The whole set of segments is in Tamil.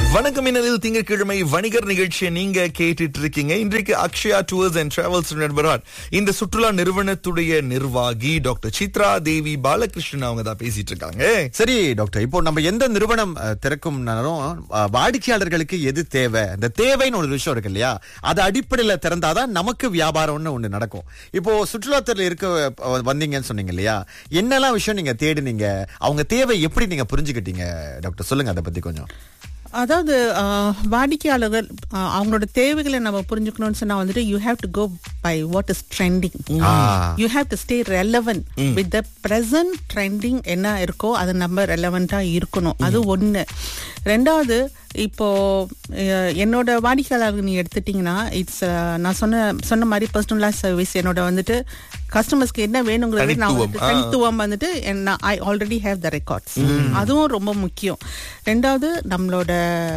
வணக்கம் இன்னதில் திங்கட்கிழமை வணிகர் நிகழ்ச்சியை நீங்க கேட்டுட்டு இருக்கீங்க இன்றைக்கு அக்ஷயா டூர்ஸ் அண்ட் டிராவல்ஸ் நண்பரால் இந்த சுற்றுலா நிறுவனத்துடைய நிர்வாகி டாக்டர் சித்ரா தேவி பாலகிருஷ்ணன் அவங்க தான் பேசிட்டு இருக்காங்க சரி டாக்டர் இப்போ நம்ம எந்த நிறுவனம் அஹ், திறக்கும்னாலும் அஹ், வாடிக்கையாளர்களுக்கு எது தேவை இந்த தேவைன்னு ஒரு விஷயம் இருக்கு இல்லையா அது அடிப்படையில திறந்தாதான் நமக்கு வியாபாரம்னு ஒண்ணு நடக்கும் இப்போ சுற்றுலாத்துறையில இருக்க அஹ், வந்தீங்கன்னு சொன்னீங்க இல்லையா என்னெல்லாம் விஷயம் நீங்க தேடினீங்க அவங்க தேவை எப்படி நீங்க புரிஞ்சுக்கிட்டீங்க டாக்டர் சொல்லுங்க அதை பத்தி கொஞ்சம் அதாவது ஆஹ், வாடிக்கையாளர்கள் ஆஹ், அவங்களோட தேவைகளை நம்ம புரிஞ்சுக்கணும்னு சொன்னா வந்துட்டு you have to go by what is trending you have to stay relevant with the present trending என்ன இருக்கோ அது நம்ம ரெலவெண்டா இருக்கணும் அது ஒண்ணு ரெண்டாவது இப்போ அஹ், என்னோட வாடிக்கையாளர்கள் நீ எடுத்துட்டீங்கன்னா இட்ஸ் நான் சொன்ன சொன்ன மாதிரி பர்சனலைஸ் சர்வீஸ் என்னோட வந்துட்டு கஸ்டமர்ஸ்க்கு என்ன வேணுங்கிறது நான் தனித்துவம், வந்துட்டு ஆ. தனித்துவம் வந்துட்டு I already have the records அதுவும் ரொம்ப முக்கியம் ரெண்டாவது நம்மளோட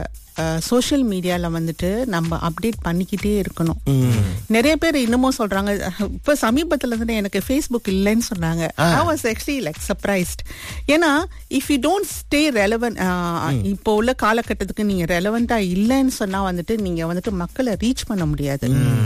சோஷியல் மீடியால வந்துட்டு நம்ம அப்டேட் பண்ணிக்கிட்டே இருக்கணும் நிறைய பேர் இன்னமும் சொல்றாங்க இப்ப சமீபத்துல இருந்து எனக்கு ஃபேஸ்புக் இல்லைன்னு சொன்னாங்க I was actually like surprised ஏன்னா if you don't stay relevant இப்போ உள்ள காலகட்டத்துக்கு நீங்க ரெலவெண்டா இல்லைன்னு சொன்னா வந்துட்டு நீங்க வந்துட்டு மக்களை ரீச் பண்ண முடியாது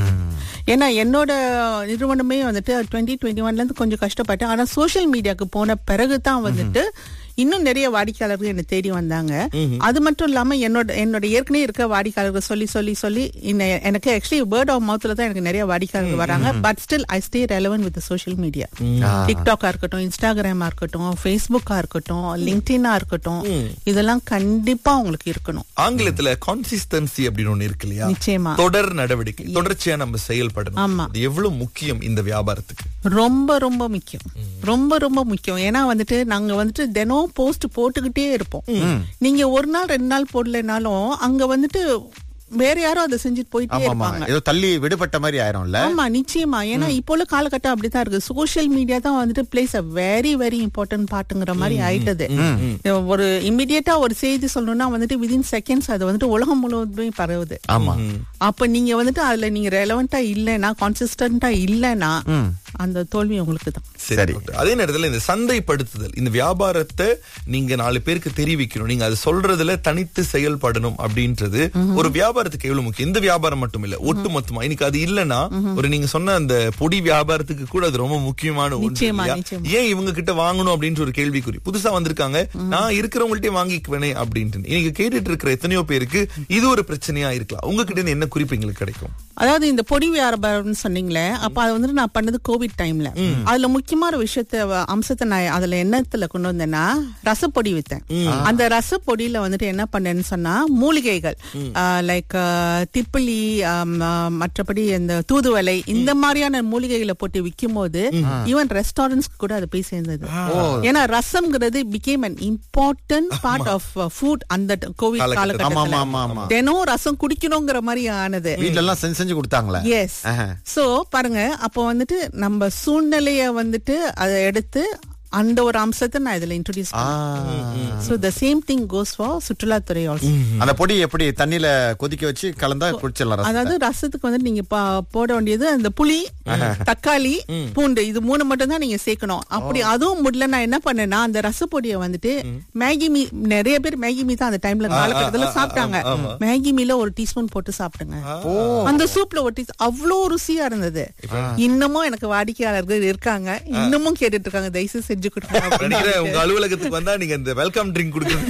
ஏன்னா என்னோட நிறுவனமே வந்துட்டு டுவெண்ட்டி டுவெண்ட்டி ஒன்ல இருந்து கொஞ்சம் கஷ்டப்பட்டேன் ஆனா சோஷியல் மீடியாவுக்கு போன பிறகு தான் வந்துட்டு இன்னும் நிறைய வாடிக்கையாளர்கள் என்னை தேடி வந்தாங்க அது மட்டும் இல்லாம என்னோட என்னோட ஏற்கனவே இருக்க வாடிக்கையாளர்கள் சொல்லி சொல்லி சொல்லி இன்ன- எனக்கு ஆக்சுவலி வேர்ட் ஆஃப் மவுத்ல தான் எனக்கு நிறைய வாடிக்கையாளர்கள் வராங்க but still I stay relevant with social media டிக்டாக்கா இருக்கட்டும் இன்ஸ்டாகிராமா இருக்கட்டும் ஃபேஸ்புக்கா இருக்கட்டும் லிங்க்டினா இருக்கட்டும் இதெல்லாம் கண்டிப்பா உங்களுக்கு இருக்கணும் ஆங்கிலத்துல கான்சிஸ்டன்சி அப்படின்னு ஒண்ணு இருக்கு இல்லையா நிச்சயமா. தொடர் நடவடிக்கை தொடர்ச்சியா நம்ம செயல்படணும் ஆமா. அது எவ்வளவு முக்கியம் இந்த வியாபாரத்துக்கு ரொம்ப ரொம்ப முக்கியம் ரொம்ப ரொம்ப முக்கியம் ஏன்னா வந்துட்டு நாங்க வந்துட்டு தினம் போஸ்ட் போட்டுக்கிட்டே இருப்போம் நீங்க ஒரு நாள் ரெண்டு நாள் போடலைனாலும் அங்க வந்துட்டு வேற யாரும் அதை செஞ்சுட்டு போயிட்டே ஆமா ஆமா இருப்பாங்க ஏதோ தள்ளி விடுபட்ட மாதிரி ஆயிரும்ல ஆமா நிச்சயமா ஏன்னா இப்போ உள்ள காலகட்டம் அப்படித்தான் இருக்கு சோஷியல் மீடியா தான் வந்துட்டு plays a very very important பாட்டுங்கிற மாதிரி ஆயிட்டது ஒரு இமிடியேட்டா ஒரு செய்தி சொல்லணும்னா வந்துட்டு விதின் செகண்ட்ஸ் அது வந்துட்டு உலகம் முழுவதுமே பரவுது ஆமா அப்ப நீங்க வந்துட்டு அதுல நீங்க ரெலவெண்டா இல்லைன்னா கான்சிஸ்டன்டா இல்லைன்னா அந்த தோல்வி உங்களுக்கு தான் சரி சரி. டாக்டர். அதே நேரத்துல இந்த சந்தைப்படுத்துதல் இந்த வியாபாரத்தை நீங்க நாலு பேருக்கு தெரிவிக்கணும் நீங்க அது சொல்றதுல தனித்து செயல்படணும் அப்படின்றது ஒரு வியாபாரத்துக்கு எவ்வளவு முக்கியம் இந்த வியாபாரம் மட்டும் இல்ல ஒட்டு மொத்தமா இன்னைக்கு அது இல்லனா ஒரு நீங்க சொன்ன அந்த பொடி வியாபாரத்துக்கு கூட அது ரொம்ப முக்கியமான ஒன்று நிச்சயமா, இல்லையா? நிச்சயமா. ஏன் இவங்க கிட்ட வாங்கணும் அப்படின்ற ஒரு கேள்விக்குறி புதுசா வந்திருக்காங்க நான் இருக்கிறவங்கள்ட்டே வாங்கிக்குவேனே அப்படின்ட்டு இன்னைக்கு கேட்டுட்டு இருக்கிற எத்தனையோ பேருக்கு இது ஒரு பிரச்சனையா இருக்கலாம் உங்ககிட்ட இருந்து என்ன குறிப்பு எங்களுக்கு கிடைக்கும் அதாவது இந்த பொடி வியாபாரம்னு சொன்னீங்களே அப்ப அது வந்துட்டு நான் பண்ணது கோவிட் டைம்ல அதுல முக்கியமான விஷயத்த வ- அம்சத்தை நான் அதுல என்னத்துல கொண்டு வந்தேன்னா ரசப்பொடி வித்தேன் அந்த ரசப்பொடியில வந்துட்டு என்ன பண்ணேன்னு சொன்னா மூலிகைகள் லைக் திப்பிலி ஆம், ஆ, மற்றபடி இந்த தூதுவளை இந்த மாதிரியான மூலிகைகளை போட்டு விற்கும் போது ஈவன் ரெஸ்டாரண்ட்ஸ்க்கு கூட அது போய் சேர்ந்தது ஏன்னா ரசம்ங்கிறது became an important part of food அந்த கோவிட் காலகட்டத்துல. ஆமா ஆமா காலகட்டத்துல ஆமா தினம் ரசம் குடிக்கணுங்கிற மாதிரி ஆனது வீட்ல எல்லாம் செஞ்சு செஞ்சு கொடுத்தாங்களே எஸ் ஆஹா. சோ பாருங்க அப்போ வந்துட்டு நம்ம சூழ்நிலைய வந்துட்டு அதை எடுத்து அந்த ஒரு அம்சத்தை நான் இதுல இன்ட்ரோடியூஸ் ஆ. So the same thing goes for சுற்றுலாத்துறை ஆல்சோ அந்த பொடி எப்படி தண்ணியில கொதிக்க வச்சு கலந்தா குடிச்சிடலாம் ரசத்தை. அதாவது ரசத்துக்கு வந்து நீங்க பா- போட வேண்டியது அந்த புளி தக்காளி பூண்டு இது மூணு மட்டும் தான் நீங்க சேர்க்கணும் அப்படி அதுவும் முடியல நான் என்ன பண்ணேன்னா அந்த ரசப்பொடியை வந்துட்டு மேகி மீ நிறைய பேர் மேகி மீ தான் அந்த டைம்ல காலகட்டத்துல சாப்பிட்டாங்க மேகி மீல ஒரு டீஸ்பூன் போட்டு சாப்பிட்டுங்க அந்த சூப்ல ஒரு டீ அவ்வளோ ருசியா இருந்தது இன்னமும் எனக்கு வாடிக்கையாளர்கள் இருக்காங்க இன்னமும் கேட்டுட்டு இருக்காங்க தயவு செஞ்சு கொடுங்க அப்படின்னு நினைக்கிறேன் உங்க அலுவலகத்துக்கு வந்தா நீங்க இந்த வெல்கம் ட்ரிங்க்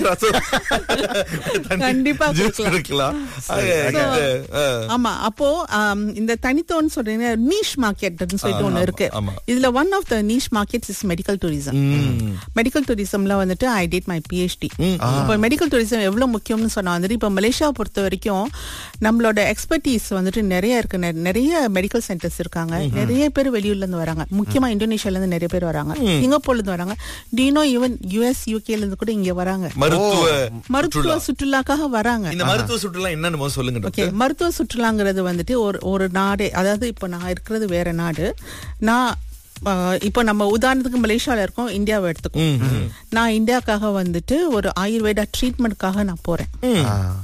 கொடுக்கறது கண்டிப்பா ஜூஸ் கொடுக்கலாம். கொடுக்கலாம் ஆக, இந்த, ஆ, ஆமா அப்போ ஆம், இந்த தனித்தோன்னு சொல்றீங்க நீஷ் மார்க்கெட்னு சொல்லிட்டு ஒண்ணு இருக்கு ஆமா. இதுல one of the niche markets is medical tourism medical டூரிசம்ல வந்துட்டு ஐ டிட் மை பிஹெச்டி இப்போ மெடிக்கல் டூரிசம் எவ்வளவு முக்கியம்னு சொன்னா வந்துட்டு இப்போ மலேசியா பொறுத்த வரைக்கும் நம்மளோட எக்ஸ்பர்டீஸ் வந்துட்டு நிறைய இருக்கு நெ- நிறைய மெடிக்கல் சென்டர்ஸ் இருக்காங்க நிறைய பேர் வெளியூர்ல இருந்து வராங்க முக்கியமா இந்தோனேஷியால இருந்து நிறைய பேர் வராங்க சிங்கப்பூர்ல இருந்து வராங்க டீனோ ஈவன் யூஎஸ் யூகேல இருந்து கூட இங்க வராங்க மருத்துவ மருத்துவ சுற்றுலாக்காக வராங்க இந்த மருத்துவ சுற்றுலா என்னன்னு முதல்ல சொல்லுங்க ஓகே டாக்டர் மருத்துவ சுற்றுலாங்கிறது வந்துட்டு ஒரு ஒரு நாடு அதாவது இப்போ நான் இருக்கிறது வேற நாடு நான் ஆஹ், இப்போ நம்ம உதாரணத்துக்கு மலேசியால இருக்கோம் இந்தியாவை எடுத்துக்கோம் நான் இந்தியாக்காக வந்துட்டு ஒரு ஆயுர்வேதா ட்ரீட்மெண்ட்காக நான் போறேன் ஆ.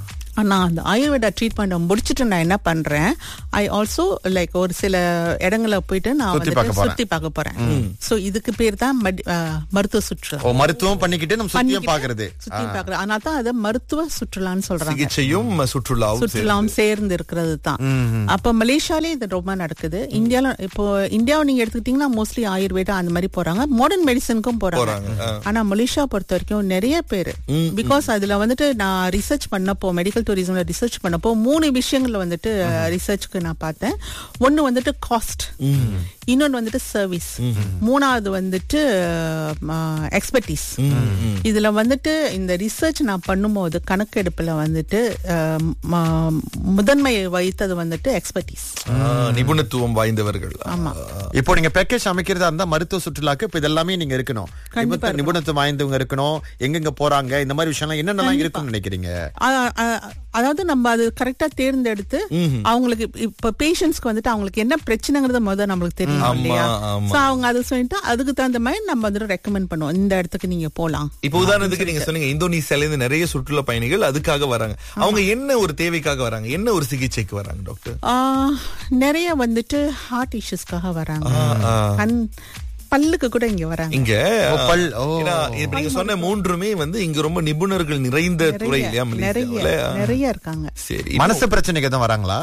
ஆனா அந்த ஆயுர்வேதா ட்ரீட்மெண்ட் முடிச்சுட்டு நான் என்ன பண்றேன் ஐ ஆல்சோ லைக் ஒரு சில இடங்களை போயிட்டு நான் சுத்தி வந்துட்டு பார்க்க போறேன். சுத்தி பார்க்க போறேன் சோ இதுக்கு பேர் தான் மடி- ஆ, மருத்துவ சுற்றுலா ஓ மருத்துவம் பண்ணிக்கிட்டு நம்ம சுத்தியும் பண்ணிக்கிட்டு பாக்குறது சுத்தி பாக்குறது அதனால தான் அதை மருத்துவ சுற்றுலான்னு சொல்றாங்க சிகிச்சையும் சுற்றுலாவும் சேர்ந்து. சுற்றுலாவும் சேர்ந்து இருக்கிறது தான் அப்ப மலேசியாலே இது ரொம்ப நடக்குது இந்தியால இப்போ இந்தியாவை நீங்க எடுத்துக்கிட்டீங்கன்னா மோஸ்ட்லி ஆயுர்வேதா அந்த மாதிரி போறாங்க மாடர்ன் மெடிசனுக்கும் போறாங்க போறாங்க, ஆ. ஆனா மலேசியா பொறுத்த வரைக்கும் நிறைய பேர் பிகாஸ் அதுல வந்துட்டு நான் ரிசர்ச் பண்ணப்போ மெடிக்கல் டூரிசம்ல ரிசர்ச் பண்ணப்போ மூணு விஷயங்கள்ல வந்துட்டு ரிசர்ச்க்கு நான் பார்த்தேன் ஒன்னு வந்துட்டு காஸ்ட் இன்னொன்னு வந்துட்டு சர்வீஸ் மூணாவது வந்துட்டு எக்ஸ்பர்டீஸ் இதுல வந்துட்டு இந்த ரிசர்ச் நான் பண்ணும்போது கணக்கெடுப்புல வந்துட்டு அஹ், ம- முதன்மை வைத்தது வந்துட்டு எக்ஸ்பர்டீஸ் ஆ, நிபுணத்துவம் வாய்ந்தவர்கள் ஆமா. இப்போ நீங்க பேக்கேஜ் அமைக்கிறதா இருந்தா மருத்துவ சுற்றுலாக்கு இப்ப இதெல்லாமே நீங்க இருக்கணும் கண்டிப்பா நிபுண- நிபுணத்துவம் வாய்ந்தவங்க இருக்கணும் எங்கெங்க போறாங்க இந்த மாதிரி விஷயம்லாம் என்னென்னலாம் இருக்கும்னு நினைக்கிறீங்க அ- அ- அதாவது நம்ம அது கரெக்டா தேர்ந்தெடுத்து அவங்களுக்கு இப்ப பேஷண்ட்ஸ்க்கு வந்துட்டு அவங்களுக்கு என்ன பிரச்சனைங்கிறத முதல்ல நம்மளுக்கு தெரியும் ஆமா, இல்லையா ஆமா. சோ அவங்க அதை சொல்லிட்டு அதுக்கு தகுந்த மாதிரி நம்ம வந்துட்டு ரெக்கமெண்ட் பண்ணுவோம் இந்த இடத்துக்கு நீங்க போலாம் இப்ப உதாரணத்துக்கு நீங்க சொன்னீங்க இந்தோனேசியால இருந்து நிறைய சுற்றுலா பயணிகள் அதுக்காக வராங்க அவங்க என்ன ஒரு தேவைக்காக வராங்க என்ன ஒரு சிகிச்சைக்கு வராங்க டாக்டர் ஆ, நிறைய வந்துட்டு ஹார்ட் இஷ்யூஸ்க்காக வராங்க ஆ. கண் பல்லுக்கு கூட இங்க வராங்க இங்க ஓ, பல், ஓ. ஏன்னா, இப்ப நீங்க சொன்ன மூன்றுமே வந்து இங்க ரொம்ப நிபுணர்கள் நிறைந்த துறை இல்லையா நிறைய மலேசியாவுல நிறைய இருக்காங்க சரி மனசு பிரச்சனைக்கு தான் வராங்களா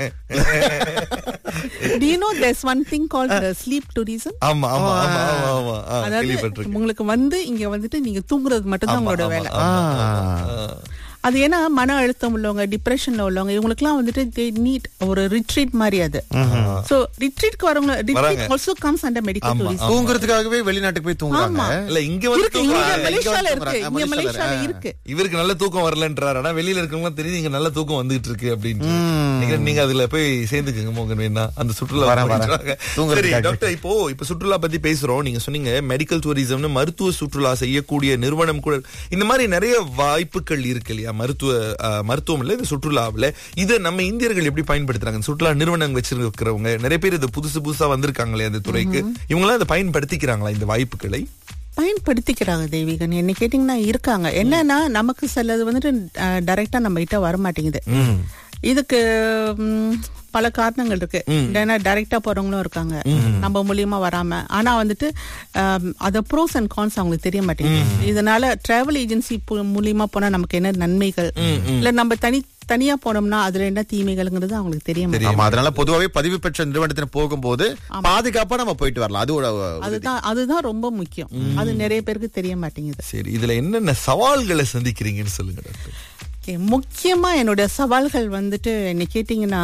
do you know there's one thing called the sleep tourism ஆமா ஆமா ஆமா ஆமா ஆமா ஆ, அதாவது கேள்விப்பட்டிருக்கேன் உங்களுக்கு வந்து இங்க வந்துட்டு நீங்க தூங்குறது மட்டும் தான் ஆமா, உங்களோட ஆமா, வேலை ஆமா. ஆ. ஆ. அது ஏன்னா மன அழுத்தம் உள்ளவங்க டிப்ரெஷன்ல உள்ளவங்க இவங்களுக்குலாம் வந்துட்டு they need ஒரு ரிட்ரீட் மாதிரி அது சோ ரிட்ரீட்க்கு வரவங்க ரிட்ரீட் வராங்க. Also comes under medical tourism தூங்குறதுக்காகவே வெளிநாட்டுக்கு போய் தூங்குறாங்க ஆமா. இல்ல இங்க வந்து இருக்கு இங்க தூக்கம் மலேசியால இங்க இருக்கு இங்க மலேசியால மலேசியால இருக்கு. இருக்கு இவருக்கு நல்ல தூக்கம் வரலன்றாரு ஆனா வெளியில இருக்கவங்க தெரியுது இங்க நல்ல தூக்கம் வந்துகிட்டு இருக்கு அப்படின்னு நினைக்கிறேன் நீங்க அதுல போய் சேர்ந்துக்குங்க மோகன் வேணா அந்த சுற்றுலா வரேன், வரேன். போயிட்டு வாங்க. சரி தூங்குறதுக்காக. டாக்டர் இப்போ இப்ப சுற்றுலா பத்தி பேசுறோம் நீங்க சொன்னீங்க மெடிக்கல் டூரிசம்னு மருத்துவ சுற்றுலா செய்யக்கூடிய நிறுவனம் கூட இந்த மாதிரி நிறைய வாய்ப்புகள் இருக்கு இல்லையா மருத்துவ அஹ், மருத்துவம் இல்ல இந்த சுற்றுலாவுல இதை நம்ம இந்தியர்கள் எப்படி பயன்படுத்துறாங்க இந்த சுற்றுலா நிறுவனம் வச்சிருக்கிறவங்க நிறைய பேர் இது புதுசு புதுசா வந்திருக்காங்களே அந்த துறைக்கு இவங்களாம் அதை பயன்படுத்திக்கிறாங்களா இந்த வாய்ப்புகளை பயன்படுத்திக்கிறாங்க தேவிகன் என்ன கேட்டீங்கன்னா இருக்காங்க என்னன்னா நமக்கு சிலது வந்துட்டு டைரக்டா நம்ம கிட்ட வர மாட்டேங்குது இதுக்கு ம், பல காரணங்கள் இருக்கு ஏன்னா டைரக்டா போறவங்களும் இருக்காங்க நம்ம மூலியமா வராம ஆனா வந்துட்டு ஆம், அத ப்ரோஸ் அண்ட் கான்ஸ் அவங்களுக்கு தெரிய மாட்டேங்குது இதனால டிராவல் ஏஜென்சி மூலியமா போனா நமக்கு என்ன நன்மைகள் இல்ல நம்ம தனி தனியா போனோம்னா அதுல என்ன தீமைகள்ங்கிறது அவங்களுக்கு தெரிய மாட்டேங்குது ஆமா அதனால பொதுவாவே பதிவு பெற்ற நிறுவனത്തിന് போகும்போது பாதுகாப்பா நம்ம போயிட்டு வரலாம் அது ஒரு உறுதி. அதுதான் அதுதான் ரொம்ப முக்கியம் அது நிறைய பேருக்கு தெரிய மாட்டேங்குது சரி இதுல என்னென்ன சவால்களை சந்திக்கிறீங்கன்னு சொல்லுங்க டாக்டர் Okay, முக்கியமா என்னோட சவால்கள் வந்துட்டு என்ன கேட்டீங்கன்னா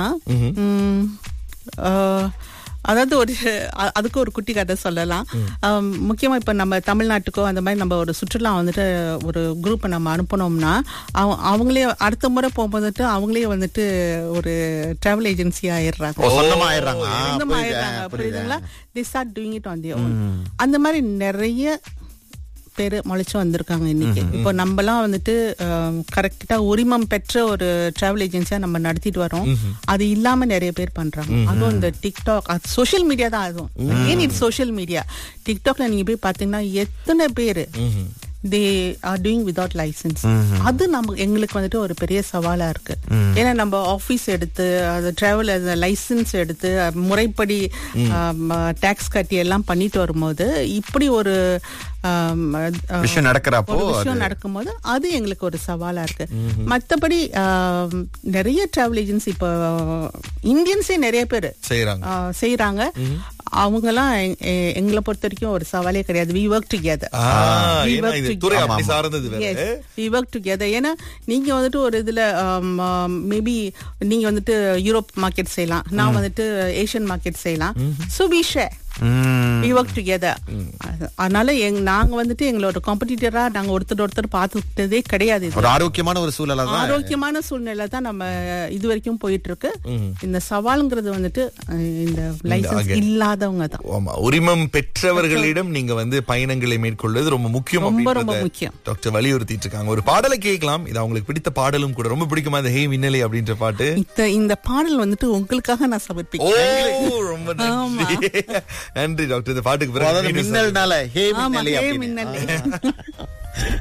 ம், ஆஹ், அதாவது ஒரு அ- அதுக்கு ஒரு குட்டி கதை சொல்லலாம் ஆம், முக்கியமா இப்ப நம்ம தமிழ்நாட்டுக்கோ அந்த மாதிரி நம்ம ஒரு சுற்றுலா வந்துட்டு ஒரு குரூப்பை நம்ம அனுப்பணும்னா அவ- அவங்களே அடுத்த முறை போகும்போதுட்டு அவங்களே வந்துட்டு ஒரு டிராவல் ஏஜென்சி ஆயிடுறாங்க ஓ, சொந்தமா ஆயிடுறாங்க ஆ, சொந்தமா புரியுது, ஆயிடுறாங்க ஆ, புரியுது. புரியுதுங்களா the start doing it on the own அந்த மாதிரி நிறைய பேரு முளைச்சு வந்திருக்காங்க இன்னைக்கு இப்போ நம்மலாம் வந்துட்டு கரெக்டா உரிமம் பெற்ற ஒரு டிராவல் ஏஜென்சியா நம்ம நடத்திட்டு வரோம் அது இல்லாம நிறைய பேர் பண்றாங்க அதுவும் இந்த டிக்டாக் அது சோஷியல் மீடியா தான் அதுவும் ஏன் இது சோஷியல் மீடியா டிக்டாக்ல நீங்க போய் பாத்தீங்கன்னா எத்தனை பேரு they are doing without license அது நம்ம எங்களுக்கு வந்துட்டு ஒரு பெரிய சவாலா இருக்கு ஏன்னா நம்ம ஆபீஸ் எடுத்து அது டிராவல் லைசன்ஸ் எடுத்து அஹ், முறைப்படி டாக்ஸ் கட்டி எல்லாம் பண்ணிட்டு வரும்போது இப்படி ஒரு ஆம், அஹ், விஷயம் நடக்கிறப்போ ஒரு விஷயம் நடக்கும்போது அது எங்களுக்கு ஒரு சவாலா இருக்கு மத்தபடி ஆம், நிறைய டிராவல் ஏஜென்சி இப்போ இந்தியன்ஸே நிறைய பேர் செய்யறாங்க செய்யறாங்க அவங்கெல்லாம் எ- எ- எங்களை பொறுத்த வரைக்கும் ஒரு சவாலே கிடையாது we work together ah, We ஏன்னா work இது together. துறை அப்படி சார்ந்தது வேற Yes, we work together. ஏன்னா நீங்க வந்துட்டு ஒரு இதுல மேபி நீங்க வந்துட்டு யூரோப் மார்க்கெட் செய்யலாம் நான் வந்துட்டு ஏசியன் மார்க்கெட் செய்யலாம் so we share hmm. We work together அதனால எங் நாங்க வந்துட்டு எங்களோட காம்படிட்டரா நாங்க ஒருத்தர் ஒருத்தர் பார்த்துக்கிட்டதே கிடையாது இது. ஒரு ஆரோக்கியமான ஒரு சூழலா தான் ஆரோக்கியமான சூழ்நிலை தான் நம்ம இது வரைக்கும் போயிட்டு இருக்கு இந்த சவால்ங்கிறது வந்துட்டு அஹ், இந்த லைசன்ஸ் இல்லாதவங்க தான் ஆமா உரிமம் பெற்றவர்களிடம் நீங்க வந்து பயணங்களை மேற்கொள்வது ரொம்ப முக்கியம் ரொம்ப, அப்படின்றத ரொம்ப முக்கியம். டாக்டர் வலியுறுத்திட்டு இருக்காங்க ஒரு பாடலை கேட்கலாம் இது அவங்களுக்கு பிடித்த பாடலும் கூட ரொம்ப பிடிக்குமா இந்த ஹே மின்னலை அப்படின்ற பாட்டு இந்த இந்த பாடல் வந்துட்டு உங்களுக்காக நான் ஓ சமர்ப்பிக்கிறேன் ரொம்ப நன்றி நன்றி டாக்டர் இந்த பாட்டுக்கு பிறகு அதாவது மீண்டும் மின்னல்னால ஹே ஆமா மின்னலே ஹே அப்படின்னு. மின்னலே